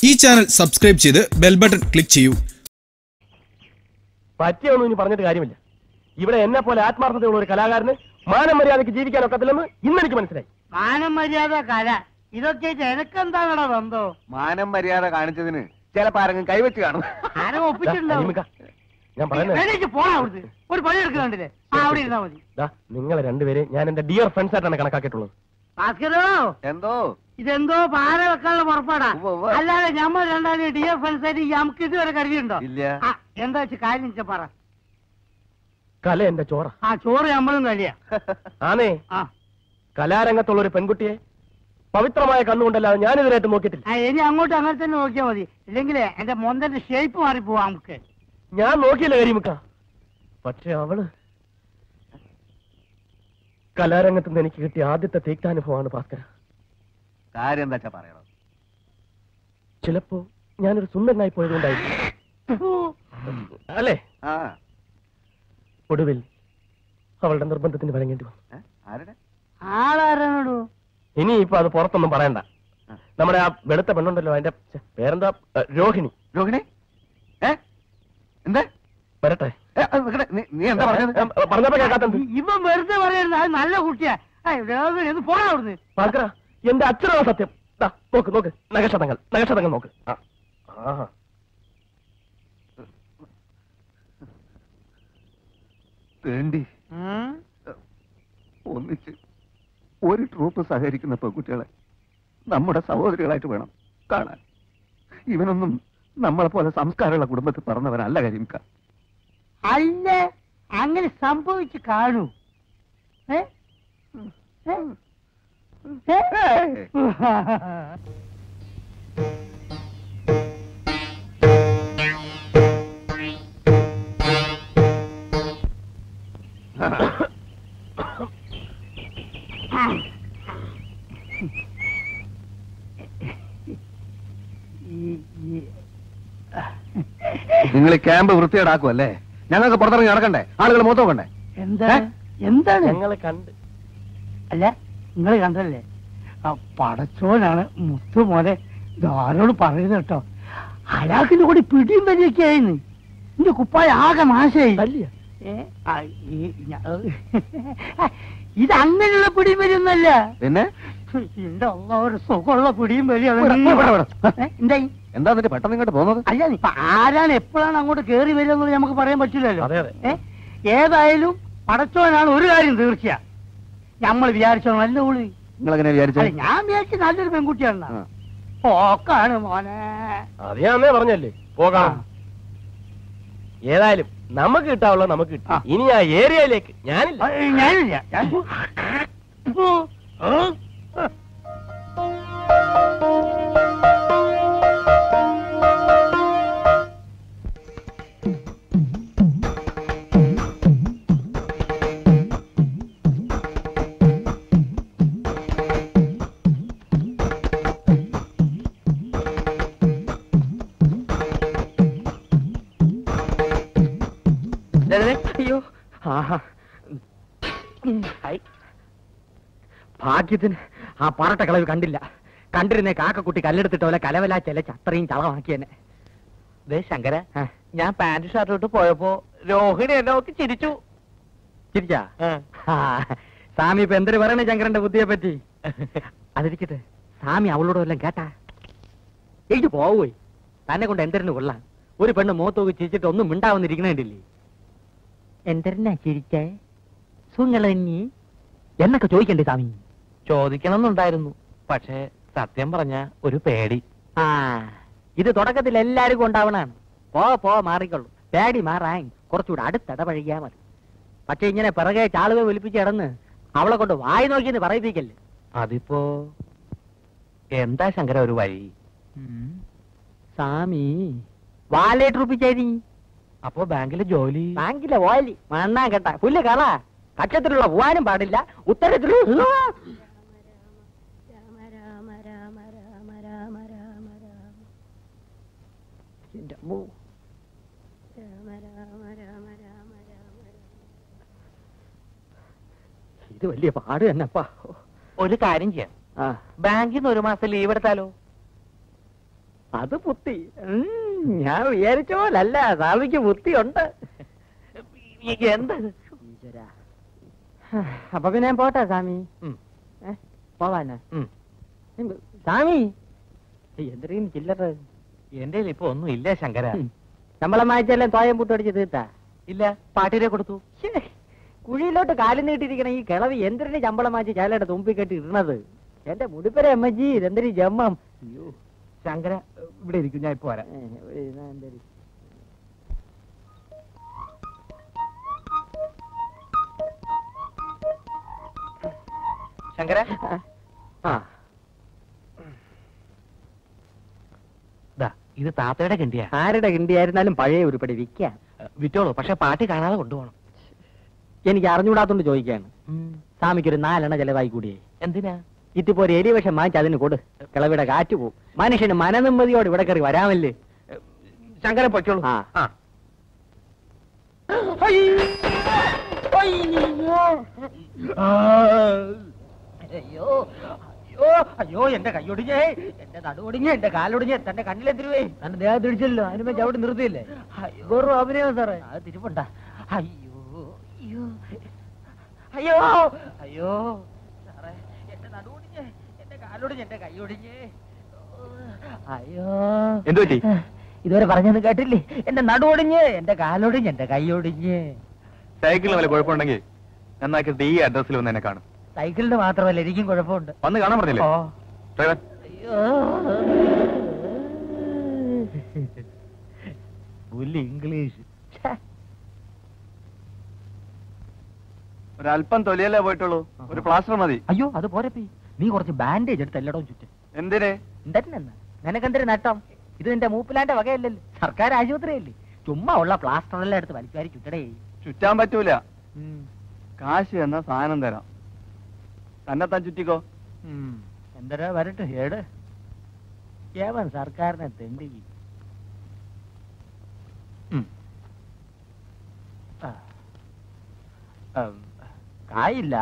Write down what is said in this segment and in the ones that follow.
ഈ channel subscribe ചെയ്ത് bell button click ചെയ്യൂ പറ്റിയൊന്നും ഇനി പറഞ്ഞിട്ട് കാര്യമില്ല ഇവിടെ എന്നെ പോലെ ആത്മാർത്ഥതയുള്ള ഒരു കലാകാരന് മാനം മര്യാദയ്ക്ക് ജീവിക്കാൻ ഒക്കത്തില്ലെന്ന് ഇന്നെനിക്ക് മനസ്സിലായി മാനം മര്യാദ കല ഇതൊക്കെ എനക്കെന്താണോ ബന്ധോ മാനം മര്യാദ കാണിച്ചതിന് ചിലപ്പോ ആരെങ്കിലും കൈവച്ച് കാണും ആരും ഒപ്പിച്ചിട്ടുണ്ടാവും അനിമിക്ക, ഞാൻ പറയുന്നത് എണീറ്റ് പോണ അവിടുന്ന് ഒരു പണി എടുക്കുന്നുണ്ടല്ലേ ആ അവിടെ ഇരുന്നാ മതി ദാ, നിങ്ങളെ രണ്ടുപേരെ ഞാൻ എന്റെ ഡിയർ ഫ്രണ്ട്സ് ആയിട്ടാണ് കണക്കാക്കിയിട്ടുള്ളത് ഭാസ്കരോ എന്തോ ഇതെന്തോ പാര വെക്കാനുള്ള പുറപ്പാടാ ഉവ്വ് ഉവ്വ്. അല്ലാതെ ഞമ്മ രണ്ടാളും ഡിയർ ഫ്രണ്ട്സ് ആയിട്ട് നമുക്ക് ഇതുവരെ കരുതിയുണ്ടോ ഇല്ല ആ, എന്താ വെച്ച് കാര്യം വെച്ചാ പറ കല എന്റെ ചോറ ആ ചോറ് നമ്മളും കഴിയാ ആനേ ആ കലാരംഗത്തുള്ള ഒരു പെൺകുട്ടിയെ പവിത്രമായ കണ്ണുകൊണ്ടല്ലാതെ ഞാൻ ഇതിനായിട്ട് നോക്കിയിട്ടില്ല ആ, ഇനി അങ്ങോട്ട് അങ്ങനെ തന്നെ നോക്കിയാൽ മതി ഇല്ലെങ്കിലേ എന്റെ മൊന്തന്റെ ഷേപ്പ് മാറിപ്പോവാ നമുക്ക് ഞാൻ നോക്കിയില്ല കരിമുക്ക പക്ഷെ അവള് കലാരംഗത്ത് നിന്ന് എനിക്ക് കിട്ടിയ ആദ്യത്തെ തീക്താനുഭവമാണ് ഭാസ്കര കാര്യം എന്താ വെച്ചാ പറയണം ചിലപ്പോ ഞാനൊരു സുന്ദരനായി പോയതുകൊണ്ടായിരിക്കും അല്ലേ ആ ഒടുവിൽ അവളുടെ നിർബന്ധത്തിന് വഴങ്ങേണ്ടി വന്നു ഏ? ആരുടെ ആളാരാണോ ഇനി ഇപ്പൊ അത് പുറത്തൊന്നും പറയണ്ട നമ്മുടെ ആ വെളുത്ത പെണ്ണുണ്ടല്ലോ അതിന്റെ ഛെ, പേരെന്താ ഏ, രോഹിണി രോഹിണി ഏ എന്താ വരട്ടെ ഏ, അത് നിക്കടെ. നീ- നീ എന്താ പറഞ്ഞത് ഏ, പറഞ്ഞപ്പോ കേൾക്കാത്തത് ഇവൻ വെറുതെ പറയുന്നത് അത് നല്ല കുട്ടിയാ ഏയ്, രോഹിണി, ഒന്ന് പോടാ അവിടുന്ന് ഭാസ്കര എന്റെ അച്ഛനാണ് സത്യം ദാ, നോക്ക് നോക്ക് നഗക്ഷതങ്ങൾ നഗക്ഷതങ്ങൾ നോക്ക് ആ ആഹാ. വേണ്ടി ഒന്നിച്ച് ഒരു ട്രൂപ്പ് സഹകരിക്കുന്ന പെൺകുട്ടികളെ നമ്മുടെ സഹോദരികളായിട്ട് വേണം കാണാൻ ഇവനൊന്നും നമ്മളെ പോലെ സംസ്കാരമുള്ള കുടുംബത്തിൽ പറഞ്ഞവനല്ല കരിമിക്ക അല്ല അങ്ങനെ സംഭവിച്ചു കാണൂ ഏ? ഏ? ഏ? ഈ- ഈ- നിങ്ങൾ ക്യാമ്പ് വൃത്തിയേടാക്കുമല്ലേ ഞങ്ങൾക്ക് പുറത്തിറങ്ങി നടക്കണ്ടേ ആളുകൾ മൊത്തം കണ്ടേ എന്താ എന്താണ് ഞങ്ങളെ കണ്ട് അല്ല നിങ്ങൾ കണ്ടല്ലേ ആ പടച്ചോനാണ് മുത്തു മോനെ ഇതാരോട് പറയുന്നത് കേട്ടോ അയാൾക്കിന്റെ കൂടി പിടിയും വലിയൊക്കെ ആയിരുന്നു എന്റെ കുപ്പായ ആകെ നാശമായി തല്ലിയ ഏ? ആ, ഈ ഞ- ഇത് അങ്ങനെയുള്ള പിടിയും വലിയൊന്നല്ല പിന്നെ എന്റെ അള്ള ഒരു സുഖമുള്ള പിടിയും വലിയ ഇവിടെ, ഇവിടെ, ഇവിടെ. എന്തായി എന്താ എന്നിട്ട് പെട്ടെന്ന് ഇങ്ങോട്ട് പോകുന്നത് അല്ല ഇപ്പൊ ആരാണ് എപ്പോഴാണ് അങ്ങോട്ട് കേറി വരിക എന്നുള്ളത് നമുക്ക് പറയാൻ പറ്റില്ലല്ലോ അതെ, അതെ. ഏ? ഏതായാലും പടച്ചോനാണ് ഒരു കാര്യം തീർച്ചയാ നമ്മൾ വിചാരിച്ചോ നല്ല ഉള്ളി നിങ്ങൾ എങ്ങനെ വിചാരിച്ചത് അല്ല ഞാൻ വിചാരിച്ച നല്ലൊരു പെൺകുട്ടിയാണ് ആ. ഓക്കാണ് മോനെ അത് ഞാൻ അന്നേ പറഞ്ഞല്ലേ പോകാം ഏതായാലും നമുക്ക് കിട്ടാവുള്ള നമുക്ക് കിട്ടി ആ. ഇനി ആ ഏരിയയിലേക്ക് ഞാനില്ല ആ, ഞാനില്ല ഞാൻ- ഓ, ഓ. ദേ, ദേ, ദേ. അയ്യോ ആഹാ ഹൈ. ഭാഗ്യത്തിന് ആ പാറട്ട കളവ് കണ്ടില്ല കണ്ടിരുന്നേ കാക്കക്കുട്ടി കല്ലെടുത്തിട്ട് പോലെ കലവല ചെലച്ച് അത്രയും ചളമാക്കി എന്നെ ദേ ശങ്കര ഞാൻ പാന്റ് ഷർട്ട് ഇട്ട് പോയപ്പോ രോഹിണി എന്നെ നോക്കി ചിരിച്ചു ചിരിച്ചാ ആ, സ്വാമി ഇപ്പൊ എന്തൊരു പറയണേ ശങ്കരന്റെ ബുദ്ധിയെ പറ്റി അതിരിക്കട്ടെ സ്വാമി അവളോട് വല്ലതും കേട്ടാ എനിക്ക് പോവുപോയി തന്നെ കൊണ്ട് എന്തരന് കൊള്ളാം ഒരു പെണ്ണ് മുഖത്തോക്ക് ചിരിച്ചിട്ട് ഒന്നും മിണ്ടാവുന്നിരിക്കണേണ്ടില്ലേ എന്തരനാ ചിരിച്ചേ സുങ്ങളി എന്നൊക്കെ ചോദിക്കണ്ടേ സ്വാമി ചോദിക്കണം എന്നുണ്ടായിരുന്നു പക്ഷേ സത്യം പറഞ്ഞ ഒരു പേടി ആ ഇത് തുടക്കത്തിൽ എല്ലാവർക്കും ഉണ്ടാവണാണ് പോ പോ മാറിക്കൊള്ളു പേടി മാറാൻ കുറച്ചുകൂടെ അടുത്തിടപഴകിയാ മതി പക്ഷെ ഇങ്ങനെ പിറകെ ചാളുകൾ ഒലിപ്പിച്ച് കിടന്ന് അവളെ കൊണ്ട് വായി നോക്കിയെന്ന് പറയിപ്പിക്കല്ലേ അതിപ്പോ എന്താ ശങ്കര ഒരു വഴി സ്വാമി വാലേട്ട് റുപ്പിച്ചേരി അപ്പോ ബാങ്കിലെ ജോലി ബാങ്കിലെ ഓലി മണ്ണാ കേട്ട പുല്ല് കള കക്ഷത്തിലുള്ള പോവാനും പാടില്ല ഉത്തരത്തിലുള്ള രാമ രാമ രാമ രാമ രാമ രാമ രാമ എന്റെ അമ്മോ. രാമ രാമ രാമ രാമ രാമ ഇത് വലിയ പാട് തന്നെപ്പാ ഒരു കാര്യം ചെയ്യാം ആ ബാങ്കിൽ നിന്ന് ഒരു മാസം ലീവ് എടുത്താലോ അത് പുത്തി ഉം, ഞാൻ വിചാരിച്ച പോലല്ല സ്വാമിക്ക് ബുദ്ധിയുണ്ട് എന്ത് ഈശ്വരാ. അപ്പൊ പിന്നെ ഞാൻ പോട്ടെ സ്വാമി ഉം. ഏ, പോവാനാ ഉം. ഉം, സ്വാമി എന്തെങ്കിലും ചില്ലറ എന്റെ ഇപ്പൊ ഒന്നും ഇല്ല ശങ്കര നമ്മളെ മായച്ചെല്ലാം തോയം പുട്ടടിച്ച് തീർത്താ ഇല്ല പാട്ടിനെ കൊടുത്തു ശ്ശേ, കുഴിയിലോട്ട് കാലം നീട്ടിയിരിക്കണ ഈ കിളവി എന്തിനു ശമ്പളം മാറ്റി ചാലയുടെ തുമ്പി കെട്ടി ഇടണത് എന്റെ മുടിപ്പര അമ്മജി ഇതെന്തൊരു ജമ്മം അയ്യോ ശങ്കര ഇവിടെ ഇരിക്കും ഞാൻ ഇപ്പൊ വരാം ഏ, ഇവിടെ ഇരുന്നാ എന്തൊരു ശങ്കര ആ ദാ ഇത് താത്തയുടെ കിണ്ടിയാ ആരുടെ കിണ്ടിയായിരുന്നാലും പഴയ ഉരുപ്പടി വിൽക്കാം വിറ്റോളൂ പക്ഷെ പാട്ടി കാണാതെ കൊണ്ടുപോകണം എനിക്ക് അറിഞ്ഞുകൂടാത്തോണ്ട് ചോദിക്കാണ് സ്വാമിക്കൊരു നാലെണ്ണ ചെലവായി കൂടിയേ എന്തിനാ ഇതിപ്പോ ഒരു എലി വിഷം വാങ്ങിച്ച് അതിന് കൊടു കിളവിയുടെ കാറ്റ് പോവും മനുഷ്യന് മനനിമ്മതിയോട് ഇവിടെ കയറി വരാമല്ലേ ശങ്കര പൊയ്ക്കോളൂ ആ. ആ അയ്യോ അയ്യോ അയ്യോ എന്റെ കൈയൊടിഞ്ഞേ എന്റെ നടുവൊടിഞ്ഞ് എന്റെ കാലൊടിഞ്ഞ് തന്റെ കണ്ണിലെത്തിരുവേ തന്റെ ദേഹത്ത് ഇടിച്ചല്ലോ അതിനുമ്പോ ചവിട്ടി നിർത്തിയില്ലേ വെറും അഭിനയം സാറേ അത് തിരുപ്പണ്ട അയ്യോ അയ്യോ അയ്യോ അയ്യോ സാറേ എന്റെ നടുവൊടിഞ്ഞ് എന്റെ കാലൊടിഞ്ഞ് എന്റെ കൈയൊടിഞ്ഞ് അയ്യോ എന്തു പറ്റി ഇതുവരെ പറഞ്ഞത് കേട്ടില്ലേ എന്റെ നടുവൊടിഞ്ഞ് എന്റെ കാലൊടിഞ്ഞ് എന്റെ കൈയൊടിഞ്ഞ് സൈക്കിളിന് വല്ല കുഴപ്പമുണ്ടെങ്കിൽ നന്നാക്കിയിട്ട് ഈ അഡ്രസ്സിൽ വന്ന് എന്നെ കാണും സൈക്കിളിന് മാത്രമല്ല എനിക്കും കുഴപ്പമുണ്ട് വന്ന് കാണാൻ പറഞ്ഞില്ലേ ഓ ഡ്രൈവർ പുല്ല് ഇംഗ്ലീഷ് ഒരല്പം തൊലിയല്ലേ പോയിട്ടുള്ളൂ ഒരു പ്ലാസ്റ്റർ മതി അയ്യോ അത് പോരപ്പി നീ കുറച്ച് ബാൻഡേജ് എടുത്ത് എല്ലായിടവും ചുറ്റും എന്തിനെ എന്തെന്ന് നിനക്കെന്തൊരു നട്ടം ഇത് നിന്റെ മൂപ്പിലാന്റെ വകയല്ലല്ലോ സർക്കാർ ആശുപത്രിയല്ലേ ചുമ്മാ ഉള്ള പ്ലാസ്റ്റർ എല്ലാം എടുത്ത് വലിച്ചുവാരി ചുറ്റടേ ചുറ്റാൻ പറ്റൂല കാശ് എന്ന സാധനം തരാം തന്നെ താൻ ചുറ്റിക്കോ എന്തരാ വരട്ടെ ഏട് ഏവൻ സർക്കാരിനെ തെണ്ടി ഉം. ആ. ഉം, കായില്ല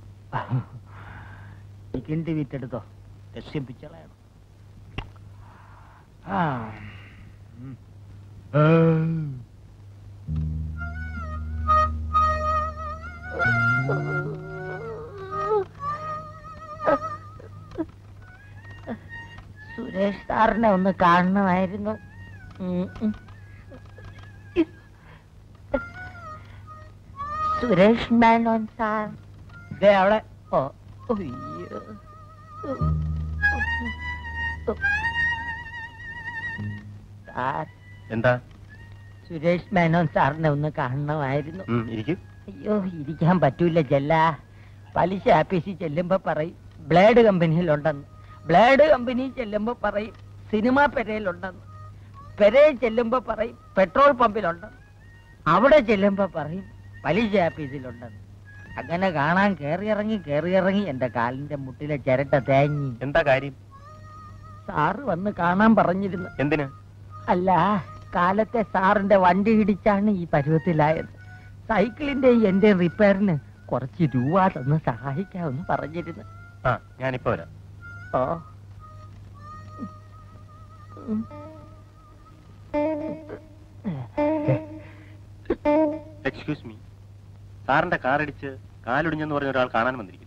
ഈ കിണ്ടി വിറ്റെടുത്തോ ലക്ഷ്യം പിച്ചളയണം ആ ഉം. സുരേഷ് സാറിനെ ഒന്ന് കാണണമായിരുന്നു ഉം, ഉം. സുരേഷ് മേനോൻ സാർ ദേ അവിടെ ഓ ഉയ്യോ. സാർ എന്താ സുരേഷ് മേനോൻ സാറിനെ ഒന്ന് കാണണമായിരുന്നു ഇരിക്കും അയ്യോ ഇരിക്കാൻ പറ്റൂല ചെല്ല പലിശ ആഫീസിൽ ചെല്ലുമ്പോ പറയും ബ്ലേഡ് കമ്പനിയിലുണ്ടെന്ന് ബ്ലേഡ് കമ്പനി ചെല്ലുമ്പോ പറയും സിനിമാ പെരയിലുണ്ടെന്ന് പെരയിൽ ചെല്ലുമ്പോ പറയും പെട്രോൾ പമ്പിലുണ്ടെന്ന് അവിടെ ചെല്ലുമ്പോ പറയും പലിശ ആഫീസിലുണ്ടെന്ന് അങ്ങനെ കാണാൻ കേറി ഇറങ്ങി കേറി ഇറങ്ങി എന്റെ കാലിന്റെ മുട്ടിലെ ചിരട്ട തേങ്ങി എന്താ കാര്യം സാറ് വന്ന് കാണാൻ പറഞ്ഞിരുന്നു എന്തിന് അല്ല കാലത്തെ സാറിന്റെ വണ്ടി ഇടിച്ചാണ് ഈ പരുവത്തിലായത് സൈക്കിളിന്റെ എന്റെ റിപ്പയറിന് കുറച്ച് രൂപ തന്ന് സഹായിക്കാമെന്ന് പറഞ്ഞിരുന്നു ആ ഞാനിപ്പോ വരാം ഓ ഉം. എക്സ്ക്യൂസ് മീ സാറിന്റെ കാർ ഇടിച്ച് കാലൊടിഞ്ഞെന്ന് പറഞ്ഞ ഒരാൾ കാണാൻ വന്നിരിക്കുന്നു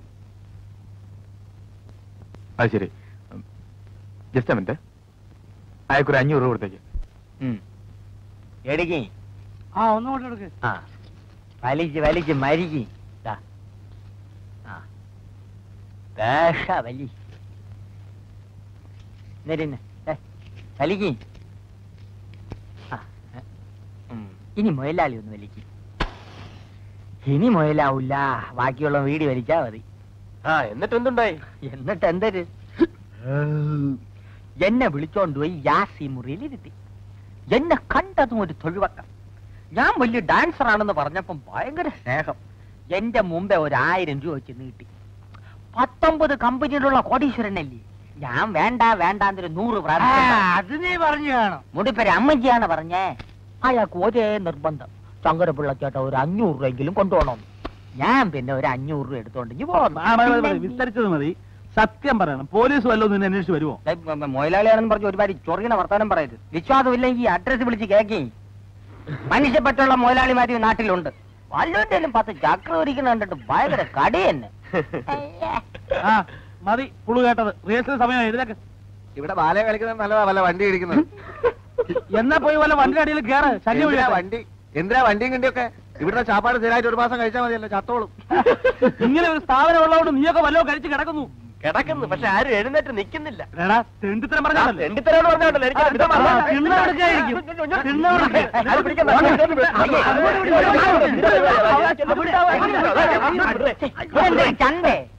അത് ശരി ജസ്റ്റ് മിനിറ്റ് അയാൾക്കൊരു അഞ്ഞൂറ് രൂപ കൊടുത്തേക്ക് എടുക്കി ആ ഒന്നുകൂടെ എടുക്ക് ആ വലിച്ച് വലിച്ച് മരിക്കി വേഷ വലി എന്നിട്ടിന്നെ വലിക്ക് ആ, ഏ, ഉം. ഇനി മുയലാളി ഒന്ന് വലിക്ക് ഇനി മുയലാവൂല ബാക്കിയുള്ള വീടി വലിച്ചാ മതി ആ എന്നിട്ട് എന്തുണ്ടായി എന്നിട്ട് എന്തൊരു എന്നെ വിളിച്ചോണ്ട് പോയി യാസി മുറിയിൽ ഇരുത്തി എന്നെ കണ്ടതും ഒരു തൊഴിവക്കം ഞാൻ വലിയ ഡാൻസർ ആണെന്ന് പറഞ്ഞപ്പം ഭയങ്കര സ്നേഹം എന്റെ മുമ്പേ ഒരു ആയിരം രൂപ വെച്ച് നീട്ടി പത്തൊമ്പത് കമ്പനിയിലുള്ള കോടീശ്വരനല്ലേ ഞാൻ വേണ്ട വേണ്ടാന്നൊരു നൂറ് പ്രാവശ്യം അത് നീ പറഞ്ഞു കാണും മുടിപ്പര അമ്മജിയാണ് പറഞ്ഞേ അയാൾക്ക് ഒരേ നിർബന്ധം ശങ്കരപിള്ള ചേട്ട ഒരു അഞ്ഞൂറ് രൂപയെങ്കിലും കൊണ്ടുപോകണം ഞാൻ പിന്നെ ഒരു അഞ്ഞൂറ് രൂപ എടുത്തോണ്ടെങ്കിൽ പോന്നു വിസ്തരിച്ചത് മതി സത്യം പറയണം പോലീസ് വല്ലതും നിന്നെ അന്വേഷിച്ച് വരുമോ മൊയിലാളിയാണെന്ന് പറഞ്ഞ് ഒരുപാട് ചൊറിയണ വർത്താനം പറയരുത് വിശ്വാസമില്ലെങ്കിൽ അഡ്രസ് വിളിച്ച് കേക്കി മനുഷ്യപ്പെട്ടുള്ള മൊയിലാളിമാര് ഈ നാട്ടിലുണ്ട് വല്ലവന്റെയും പത്ത് ചക്ര ഒരിക്കുന്ന കണ്ടിട്ട് ഭയങ്കര കടി തന്നെ ആ മതി പുളു കേട്ടത് റിഹേഴ്സൽ സമയം എഴുതേക്ക് ഇവിടെ ബാല കളിക്കുന്നത് നല്ലതാ വല്ല വണ്ടി ഇടിക്കുന്നത് എന്നാ പോയി വല്ല വണ്ടി അടിയിൽ കയറ് ശല്യം എന്തിനാ ഒഴിയാതെ. വണ്ടി എന്തിനാ വണ്ടിയും കിണ്ടിയൊക്കെ ഇവിടുത്തെ ചാപ്പാട് സ്ഥിരമായിട്ട് ഒരു മാസം കഴിച്ചാൽ മതിയല്ലോ ചത്തോളും ഇങ്ങനെ ഒരു സ്ഥാപനം ഉള്ളതുകൊണ്ട് നീയൊക്കെ വല്ലോ കഴിച്ച് കിടക്കുന്നു കിടക്കുന്നു പക്ഷെ ആരും എഴുന്നേറ്റ് നിൽക്കുന്നില്ല എടാ തെണ്ടിത്തരം പറഞ്ഞാലേ രണ്ടിത്തരോട് പറഞ്ഞോണ്ടല്ലോ എനിക്ക് അർത്ഥം ആ, വന്നില്ല. തിണ്ണ കൊടുക്കായിരിക്കും. തിണ്ണ കൊടുക്ക. അത് പിടിക്കാൻ പറ്റില്ല. ചണ്ടേ